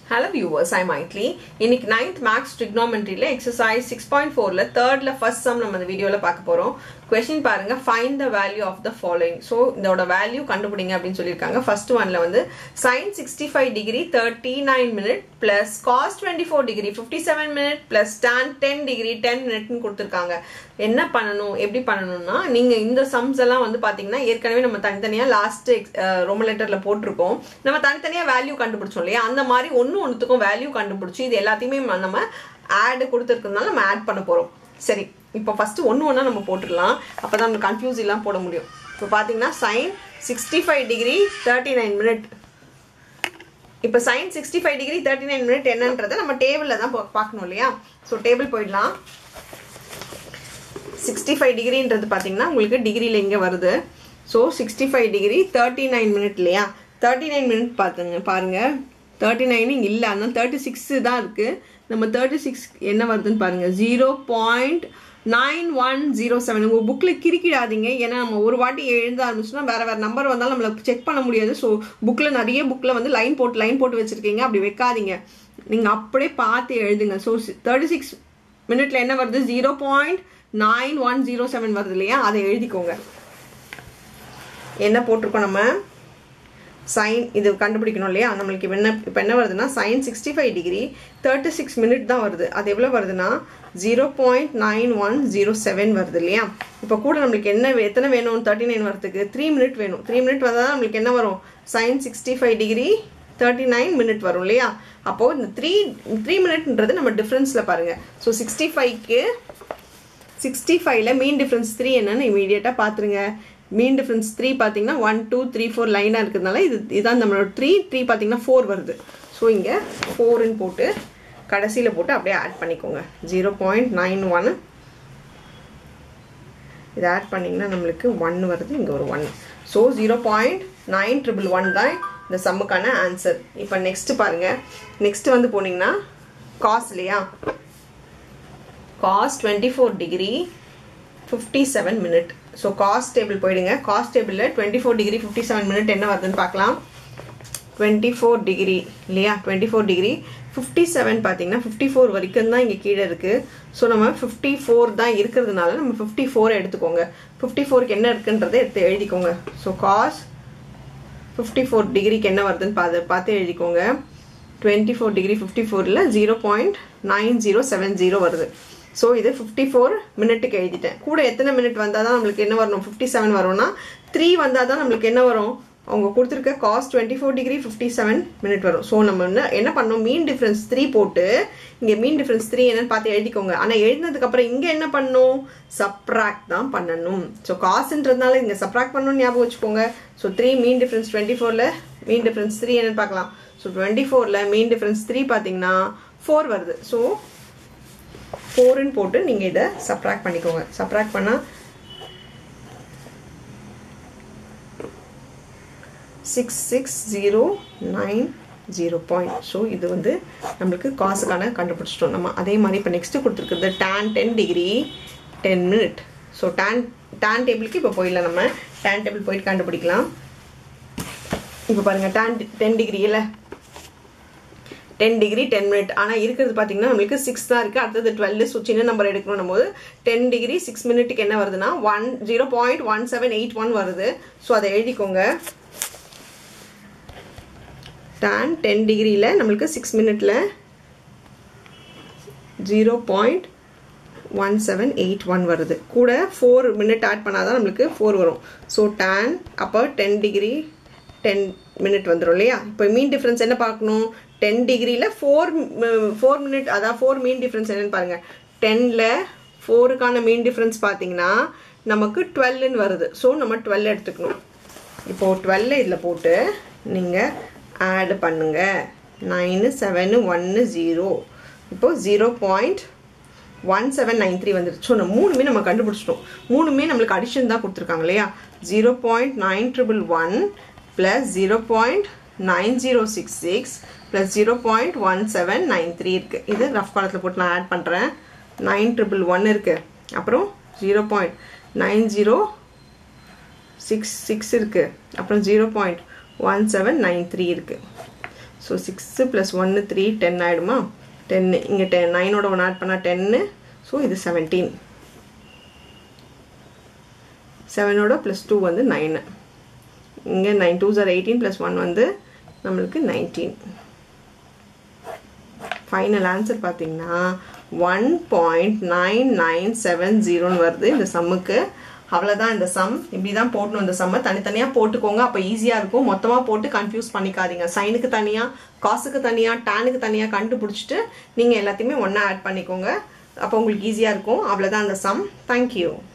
hello viewers ஐ மைட்லி இன்னைக்கு நைன்த் மேக்ஸ் ட்ரிக்னாமெண்ட்ரியில் எக்ஸசைஸ் சிக்ஸ் பாயிண்ட் ஃபோரில் தேர்டில் ஃபர்ஸ்ட் சம் நம்ம இந்த வீடியோவில் பார்க்க போகிறோம் கொஸ்டின் பாருங்க find the value of the following so இதோட வேல்யூ கண்டுபிடிங்க அப்படின்னு சொல்லியிருக்காங்க ஃபர்ஸ்ட் ஒன்ல வந்து sine sixty five degree thirty nine minute plus cos twenty four degree fifty seven minute plus tan ten degree ten மினிட்னு கொடுத்துருக்காங்க என்ன பண்ணணும் எப்படி பண்ணணும்னா நீங்கள் இந்த சம்ஸ் எல்லாம் வந்து பார்த்தீங்கன்னா ஏற்கனவே நம்ம தனித்தனியாக லாஸ்ட் ரொம்ப லெட்டரில் போட்டிருக்கோம் நம்ம தனித்தனியாக வேல்யூ கண்டுபிடிச்சோம் இல்லையா அந்த மாதிரி ஒன்று ஒன்றுத்துக்கும் வேல்யூ கண்டுபிடிச்சி இது எல்லாத்தையுமே நம்ம ஆடு கொடுத்துருக்கனால நம்ம ஆட் பண்ண போகிறோம் சரி இப்போ ஃபஸ்ட்டு ஒன்று ஒன்றா நம்ம போட்டுடலாம் அப்போ தான் நம்ம கன்ஃபியூஸ் இல்லாமல் போட முடியும் இப்போ பார்த்தீங்கன்னா sine sixty five degree thirty nine minute இப்போ sine sixty five degree thirty nine minute என்னன்றதை நம்ம டேபிளில் தான் பார்க்கணும் இல்லையா ஸோ டேபிள் போயிடலாம் சிக்ஸ்டி ஃபைவ் டிகிரின்றது பார்த்தீங்கன்னா உங்களுக்கு டிகிரியில் இங்கே வருது so sixty five degree thirty nine minute இல்லையா தேர்ட்டி நைன் மினிட் பார்த்துங்க பாருங்கள் தேர்ட்டி நைன் இங்கே இல்லை அதனால் தேர்ட்டி சிக்ஸு தான் இருக்குது நம்ம தேர்ட்டி சிக்ஸ் என்ன வருதுன்னு பாருங்கள் zero point nine one zero seven உங்கள் புக்கில் கிரிக்கிடாதீங்க ஏன்னா நம்ம ஒரு வாட்டி எழுத ஆரம்பிச்சோன்னா வேறு வேறு நம்பர் வந்தாலும் நம்மளை செக் பண்ண முடியாது ஸோ புக்கில் நிறைய புக்கில் வந்து லைன் போட்டு லைன் போட்டு வச்சுருக்கீங்க அப்படி வைக்காதீங்க நீங்கள் அப்படியே பார்த்து எழுதுங்க ஸோ தேர்ட்டி சிக்ஸ் மினிட்ல என்ன வருது zero point nine one zero seven வருது இல்லையா அதை எழுதிக்கோங்க என்ன போட்டிருக்கோம் நம்ம சைன் இது கண்டுபிடிக்கணும் இல்லையா நம்மளுக்கு என்ன இப்போ என்ன வருதுன்னா sine sixty five degree thirty six minute தான் வருது அது எவ்வளோ வருதுன்னா zero point nine one zero seven வருது இல்லையா இப்போ கூட நம்மளுக்கு என்ன எத்தனை வேணும் தேர்ட்டி நைன் வரதுக்கு த்ரீ மினிட் வேணும் த்ரீ மினிட் வந்தால் தான் நம்மளுக்கு என்ன வரும் sine sixty five degree thirty nine minute வரும் இல்லையா அப்போது இந்த த்ரீ த்ரீ மினிட்ன்றது நம்ம டிஃப்ரென்ஸில் பாருங்கள் ஸோ சிக்ஸ்டி ஃபைவ்க்கு சிக்ஸ்டி ஃபைவ்ல மீன் டிஃப்ரென்ஸ் த்ரீ என்னன்னு இமீடியட்டாக பார்த்துருங்க மீன் டிஃப்ரென்ஸ் த்ரீ பார்த்தீங்கன்னா ஒன் டூ த்ரீ ஃபோர் லைனாக இருக்கிறதுனால இது இதான் நம்மளோட த்ரீ த்ரீ பார்த்தீங்கன்னா ஃபோர் வருது ஸோ இங்கே ஃபோருன்னு போட்டு கடைசியில் போட்டு அப்படியே ஆட் பண்ணிக்கோங்க ஜீரோ பாயிண்ட் நைன் ஒன் இதை ஆட் பண்ணிங்கன்னா நம்மளுக்கு ஒன் வருது இங்கே ஒரு one so zero point nine triple one தான் இந்த சம்முக்கான ஆன்சர் இப்போ நெக்ஸ்ட்டு பாருங்கள் நெக்ஸ்ட் வந்து போனீங்கன்னா காஸ் இல்லையா cos twenty four degree fifty seven minute so cos table போயிடுங்க காஸ் டேபிளில் twenty four degree fifty seven minute என்ன வருதுன்னு பார்க்கலாம் டுவெண்ட்டி ஃபோர் டிகிரி இல்லையா twenty four degree fifty seven பார்த்தீங்கன்னா ஃபிஃப்டி ஃபோர் வரைக்கும் தான் இங்கே கீழே இருக்குது ஸோ நம்ம ஃபிஃப்டி ஃபோர் தான் இருக்கிறதுனால நம்ம ஃபிஃப்டி ஃபோர் எடுத்துக்கோங்க ஃபிஃப்டி ஃபோருக்கு என்ன இருக்குன்றதை எடுத்து எழுதிக்கோங்க ஸோ காஸ் ஃபிஃப்டி ஃபோர் டிகிரிக்கு என்ன வருதுன்னு பார்த்து பார்த்து எழுதிக்கோங்க டுவெண்ட்டி ஃபோர் டிகிரி ஃபிஃப்டி ஃபோரில் zero point nine zero seven zero வருது ஸோ இது ஃபிஃப்டி ஃபோர் மினிட்டுக்கு எழுதிட்டேன் கூட எத்தனை மினிட் வந்தால் தான் நம்மளுக்கு என்ன வரணும் ஃபிஃப்டி செவன் வரும்னா த்ரீ வந்தால் தான் நம்மளுக்கு என்ன வரும் அவங்க கொடுத்துருக்க cos twenty four degree fifty seven minute வரும் ஸோ நம்ம என்ன என்ன பண்ணோம் மீன் டிஃப்ரென்ஸ் த்ரீ போட்டு இங்கே மீன் டிஃப்ரென்ஸ் த்ரீ என்னன்னு பார்த்து எழுதிக்கோங்க ஆனால் எழுதினதுக்கப்புறம் இங்கே என்ன பண்ணணும் சப்ராக்ட் தான் பண்ணணும் ஸோ காசுன்றதுனால இங்கே சப்ராக்ட் பண்ணணும்னு ஞாபகம் வச்சுக்கோங்க so three mean difference twenty ஃபோரில் மீன் டிஃப்ரென்ஸ் த்ரீ என்னன்னு பார்க்கலாம் ஸோ டுவெண்ட்டி ஃபோரில் மீன் டிஃப்ரென்ஸ் த்ரீ பார்த்தீங்கன்னா ஃபோர் வருது ஸோ ஃபோருன்னு போட்டு நீங்கள் இதை சப்ராக்ட் பண்ணிக்கோங்க சப்ராக்ட் பண்ணால் six six zero nine zero point so இது வந்து நம்மளுக்கு காசுக்கான கண்டுபிடிச்சிட்டோம் நம்ம அதே மாதிரி இப்போ நெக்ஸ்ட்டு கொடுத்துருக்குறது tan ten degree ten minute so tan tan டேபிளுக்கு இப்போ போயிடலாம் நம்ம டேன் டேபிள் போயிட்டு கண்டுபிடிக்கலாம் இப்போ பாருங்கள் டேன் டென் டிகிரி இல்லை டென் டிகிரி டென் மினிட் ஆனால் இருக்கிறது பார்த்தீங்கன்னா நம்மளுக்கு சிக்ஸ் தான் இருக்குது அடுத்தது டுவெல் ஸோ சின்ன நம்பர் எடுக்கணும் போது டென் டிகிரி சிக்ஸ் மினிட்டுக்கு என்ன வருதுன்னா one zero point one seven eight one வருது ஸோ அதை எழுதிக்கோங்க டேன் டென் டிகிரியில் நம்மளுக்கு சிக்ஸ் மினிட்டில் zero point one seven eight one வருது கூட ஃபோர் மினிட் ஆட் பண்ணால் தான் நம்மளுக்கு ஃபோர் வரும் ஸோ டேன் அப்போ டென் டிகிரி டென் மினிட் வந்துடும் இல்லையா இப்போ மீன் டிஃப்ரென்ஸ் என்ன பார்க்கணும் டென் டிகிரியில் ஃபோர் ஃபோர் மினிட் அதான் ஃபோர் மீன் டிஃப்ரென்ஸ் என்னன்னு பாருங்கள் டெனில் ஃபோருக்கான மீன் டிஃப்ரென்ஸ் பார்த்தீங்கன்னா நமக்கு டுவெல்லுன்னு வருது ஸோ நம்ம டுவெல் எடுத்துக்கணும் இப்போது டுவெல்ல இதில் போட்டு நீங்கள் ஆட் பண்ணுங்க நைனு செவனு ஒன்று ஜீரோ இப்போது zero point one seven nine three வந்துருச்சு ஸோ நம்ம மூணுமே நம்ம கண்டுபிடிச்சிட்டோம் மூணுமே நம்மளுக்கு அடிஷன் தான் கொடுத்துருக்காங்க இல்லையா zero point nine triple one plus zero point nine zero six six plus zero point one seven nine three இருக்குது இது ரஃப் காலத்தில் போட்டு நான் ஆட் பண்ணுறேன் நைன் ட்ரிபிள் ஒன் இருக்குது அப்புறம் zero point nine zero six six இருக்குது அப்புறம் zero point one seven nine three இருக்குது ஸோ சிக்ஸு ப்ளஸ் ஒன்று த்ரீ டென் ஆகிடுமா டென்னு இங்கே டென் நைனோட ஒன்று ஆட் பண்ணால் டென்னு ஸோ இது செவன்டீன் செவனோட ப்ளஸ் டூ வந்து நைனு இங்கே நைன் டூ ஜார் எயிட்டீன் ப்ளஸ் ஒன் வந்து நம்மளுக்கு நைன்டீன் ஃபைனல் ஆன்சர் பார்த்தீங்கன்னா one point nine nine seven ஜீரோன்னு வருது இந்த சம்முக்கு அவ்வளோதான் இந்த சம் இப்படி தான் போடணும் இந்த சம்மை தனித்தனியாக போட்டுக்கோங்க அப்போ ஈஸியாக இருக்கும் மொத்தமாக போட்டு கன்ஃபியூஸ் பண்ணிக்காதீங்க சைனுக்கு தனியாக காசுக்கு தனியாக டேனுக்கு தனியாக கண்டுபிடிச்சிட்டு நீங்கள் எல்லாத்தையுமே ஒன்றா ஆட் பண்ணிக்கோங்க அப்போ உங்களுக்கு ஈஸியாக இருக்கும் அவ்வளோதான் அந்த சம் தேங்க்யூ